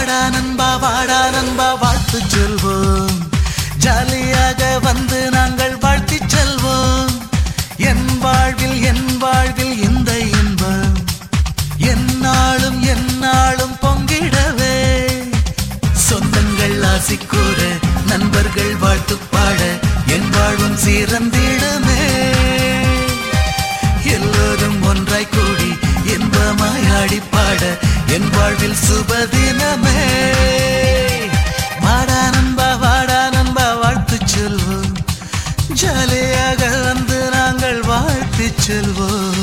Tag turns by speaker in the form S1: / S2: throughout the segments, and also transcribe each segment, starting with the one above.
S1: வாடா நண்பா வாடா நண்பா வாழ்த்து சொல்வோம் ஜாலியாக வந்து நாங்கள் வாழ்த்தி செல்வோம் என் வாழ்வில் என் வாழ்வில் இந்த இன்பம் என்னாலும் என்னாலும் பொங்கிடவே சொந்தங்கள் ஆசி கூற நண்பர்கள் வாழ்த்து பாட என் வாழ்வும் சீரந்திடமே எல்லோரும் ஒன்றாய் கூடி இன்பமாய் ஆடி பாட என் வாழ்வில் சுபதினமே வாடா நண்பா வாடா நண்பா வாழ்த்து செல்வோம் ஜாலியாக வந்து நாங்கள் வாழ்த்து செல்வோம்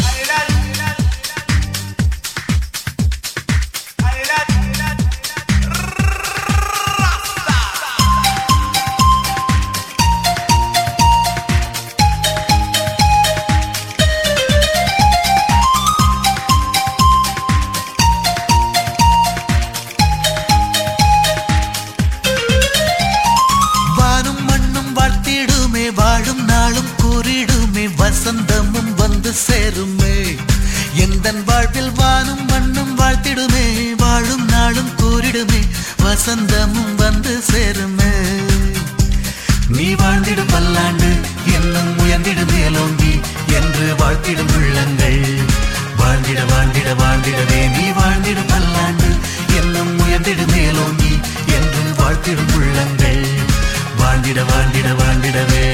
S1: வானும் மண்ணும் வாழ்த்திடுமே வாழும் நாளும் கூறிடுமே வசந்தமும் வந்து சேருமே எந்தன் வாழ்வில் வானும் மண்ணும் வாழ்த்திடுமே வாழும் நாளும் கூறிடுமே வசந்தமும் வந்து சேருமே நீ வாழ்ந்திடும் பல்லாண்டு என்னும் உயர்ந்திடு மேலோங்கி என்று வாழ்த்திடும் உள்ளங்கள் வாழ்ந்திட வாழ்ந்திட வாழ்ந்திடவே நீ வாழ்ந்திடும் பல்லாண்டு என்னும் உயர்ந்திடு மேலோங்கி என்று வாழ்த்திடும் உள்ளங்கள் வாழ்ந்திட வாழ்ந்திட வாழ்ந்திடவே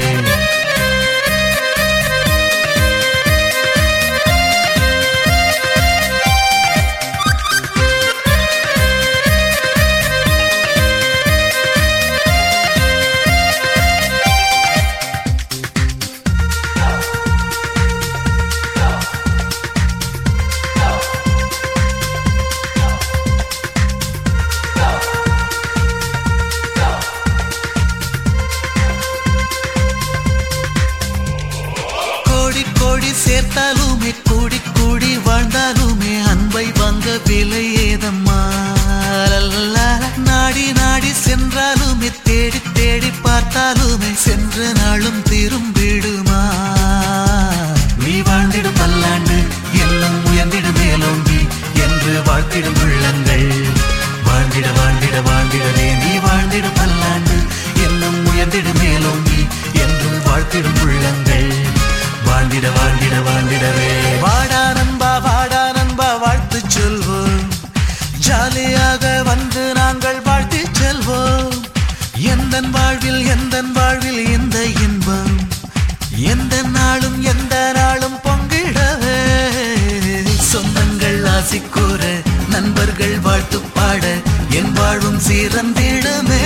S1: கோடி கோடி சேர்த்தாலுமே கூடி கூடி வாழ்ந்தாலுமே அன்பை வாங்க விலை ஏதம்மா லல்லா. நாடி நாடி சென்றாலுமே தேடி தேடி பார்த்தாலுமே சென்ற நாளும் திரும்பிடுமா நீ வாழ்ந்திடும் பல்லாண்டு எல்லாம் உயர்ந்திடும் மேலோங்கி என்று வாழ்த்திடும் உள்ளங்கள் வாழ்ந்திட வாழ்ந்திட வாழ்ந்திடவே நீ வாழ்ந்திடும் பல்லாண்டு எல்லாம் உயர்ந்திடும் மேலோங்கி என்றும் வாழ்த்திடும் உள்ளங்கள் வாழ்ந்திட வாழ்ந்திட வாழ்ந்திடவே வாடா நண்பா வாடா நண்பா வாழ்த்து சொல்வோம் ஜாலியாக வந்து நாங்கள் வாழ்த்தி செல்வோம் எந்த வாழ்வில் எந்த வாழ்வில் இந்த இன்பம் எந்த நாளும் எந்த நாளும் பொங்கிடவே சொந்தங்கள் ஆசி கூற நண்பர்கள் வாழ்த்து பாட என் வாழ்வும் சீரந்திடமே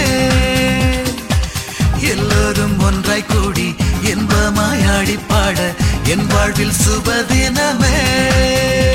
S1: எல்லோரும் ஒன்றாய் கூடி இன்பமாய் ஆடி பாட என் வாழ்வில் சுபதினமே